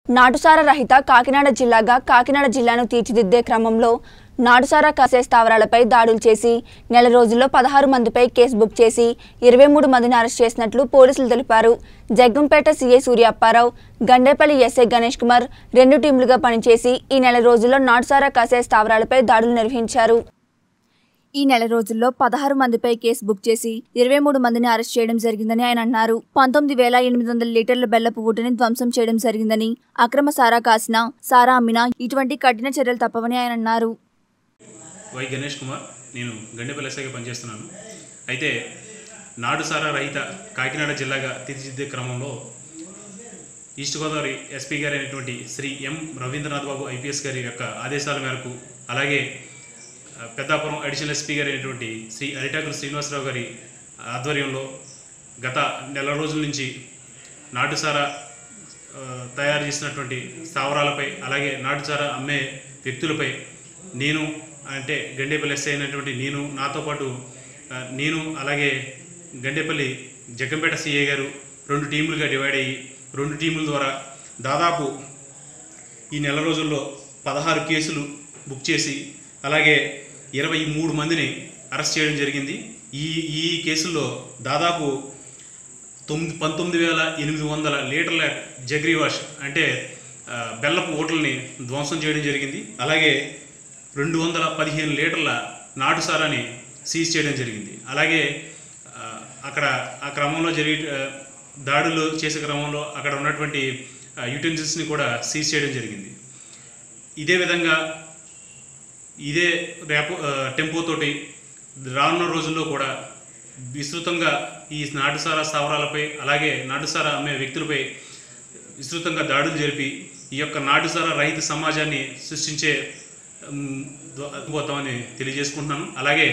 నాటుసార రహిత కాకినాడ జిల్లాగా కాకినాడ జిల్లాను తీర్చిదిద్దే క్రమంలో నాటుసారా కసే స్థావరాలపై దాడులు చేసి నెల రోజుల్లో పదహారు మందిపై కేసు బుక్ చేసి ఇరవై మూడు మందిని అరెస్ట్ చేసినట్లు పోలీసులు తెలిపారు జగ్గంపేట సీఐ సూర్య అప్పారావు గండేపల్లి ఎస్ఐ గణేష్ కుమార్ రెండు టీంలుగా పనిచేసి ఈ నెల రోజుల్లో నాటుసారా కసే స్థావరాలపై దాడులు నిర్వహించారు ఈ నెల రోజుల్లో పదహారు మందిపై కేసు బుక్ చేసి ఇరవై మూడు మందిని అరెస్ట్ చేయడం జరిగిందని ఆయన అన్నారు పంతొమ్మిది వేల ఎనిమిది వందల లీటర్ల బెల్లపు ఊటిని ధ్వంసం చేయడం జరిగిందని అక్రమ సారా కాసిన సారా అమ్మినా ఇటువంటి కఠిన చర్యలు తప్పవని ఆయన అన్నారు వై గణేష్ కుమార్ నేను గండేపల్లి ఎస్ఐగా పనిచేస్తున్నాను అయితే నాడు సారా రహిత కాకినాడ జిల్లాగా తీర్చిదిద్దే క్రమంలో ఈస్ట్ గోదావరి ఎస్పీ గారు అయినటువంటి శ్రీ ఎం రవీంద్రనాథ్ బాబు ఐపీఎస్ గారి యొక్క ఆదేశాల మేరకు అలాగే ఆ, పెద్దాపురం అడిషనల్ ఎస్పీ గారు అయినటువంటి శ్రీ అరిటాకుల శ్రీనివాసరావు గారి ఆధ్వర్యంలో గత నెల రోజుల నుంచి నాటుసారా ఆ, తయారు చేసినటువంటి స్థావరాలపై అలాగే నాటుసారా అమ్మే వ్యక్తులపై నేను అంటే గండేపల్లి ఎస్ఐ అయినటువంటి నేను నాతో పాటు ఆ, నేను అలాగే గండేపల్లి జగ్గంపేట సిఐ గారు రెండు టీములుగా డివైడ్ అయ్యి రెండు టీముల ద్వారా దాదాపు ఈ నెల రోజుల్లో పదహారు కేసులు బుక్ చేసి అలాగే ఇరవై మూడు మందిని అరెస్ట్ చేయడం జరిగింది ఈ ఈ కేసుల్లో దాదాపు తొమ్మిది పంతొమ్మిది వేల ఎనిమిది వందల లీటర్ల జగ్రీ వాష్ అంటే ఆ, బెల్లపు ఓట్లని ధ్వంసం చేయడం జరిగింది అలాగే రెండు వందల పదిహేను లీటర్ల నాటు సారాన్ని సీజ్ చేయడం జరిగింది అలాగే ఆ, అక్కడ ఆ క్రమంలో జరిగే ఆ, దాడులు చేసే క్రమంలో అక్కడ ఉన్నటువంటి యూటెన్సిల్స్ని కూడా సీజ్ చేయడం జరిగింది ఇదే విధంగా ఇదే రేపు ఆ, టెంపోతోటి రానున్న రోజుల్లో కూడా విస్తృతంగా ఈ నాటుసారా స్థావరాలపై అలాగే నాటుసారా అమ్మే వ్యక్తులపై విస్తృతంగా దాడులు జరిపి ఈ యొక్క నాటుసారా రహిత సమాజాన్ని సృష్టించే ఉమ్, ద- పోతామని తెలియజేసుకుంటున్నాను అలాగే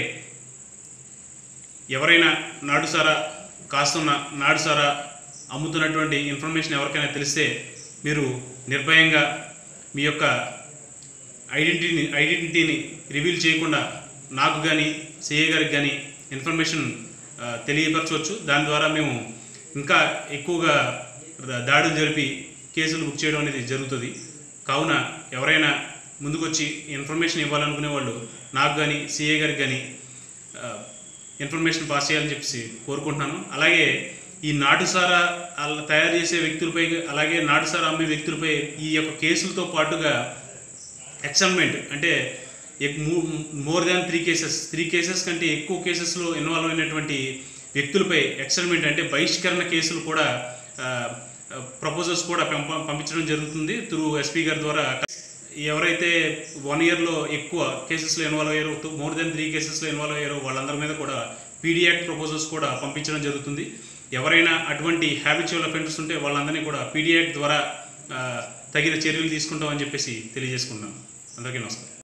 ఎవరైనా నాటుసారా కాస్తున్న నాటుసారా అమ్ముతున్నటువంటి ఇన్ఫర్మేషన్ ఎవరికైనా తెలిస్తే మీరు నిర్భయంగా మీ యొక్క ఐడెంటిటీని ఐడెంటిటీని రివీల్ చేయకుండా నాకు కానీ సిఏ గారికి కానీ ఇన్ఫర్మేషన్ ఆ, తెలియపరచవచ్చు దాని ద్వారా మేము ఇంకా ఎక్కువగా ద- దాడులు జరిపి కేసులు బుక్ చేయడం అనేది జరుగుతుంది కావున ఎవరైనా ముందుకొచ్చి ఇన్ఫర్మేషన్ ఇవ్వాలనుకునే వాళ్ళు నాకు కానీ సిఏ గారికి కానీ ఇన్ఫర్మేషన్ పాస్ చేయాలని చెప్పేసి కోరుకుంటున్నాను అలాగే ఈ నాటుసారా అలా తయారు చేసే వ్యక్తులపై అలాగే నాటుసారా అమ్మే వ్యక్తులపై ఈ యొక్క కేసులతో పాటుగా ఎక్సల్మెంట్ అంటే more than three cases three cases కంటే ఎక్కువ కేసెస్లో ఇన్వాల్వ్ అయినటువంటి వ్యక్తులపై ఎక్సల్మెంట్ అంటే బహిష్కరణ కేసులు కూడా ప్రపోజల్స్ కూడా పంప పంపించడం జరుగుతుంది త్రూ ఎస్పీ గారి ద్వారా ఎవరైతే వన్ ఇయర్లో ఎక్కువ కేసెస్లో ఇన్వాల్వ్ అయ్యారో మోర్ దెన్ త్రీ కేసెస్లో ఇన్వాల్వ్ అయ్యారో వాళ్ళందరి మీద కూడా పీడియాక్ట్ ప్రపోజల్స్ కూడా పంపించడం జరుగుతుంది ఎవరైనా అటువంటి హ్యాబిచువల్ అఫెండర్స్ ఉంటే వాళ్ళందరినీ కూడా పీడియాక్ట్ ద్వారా ఆ, తగిన చర్యలు తీసుకుంటామని చెప్పేసి తెలియజేసుకున్నాను అందరికీ నమస్కారం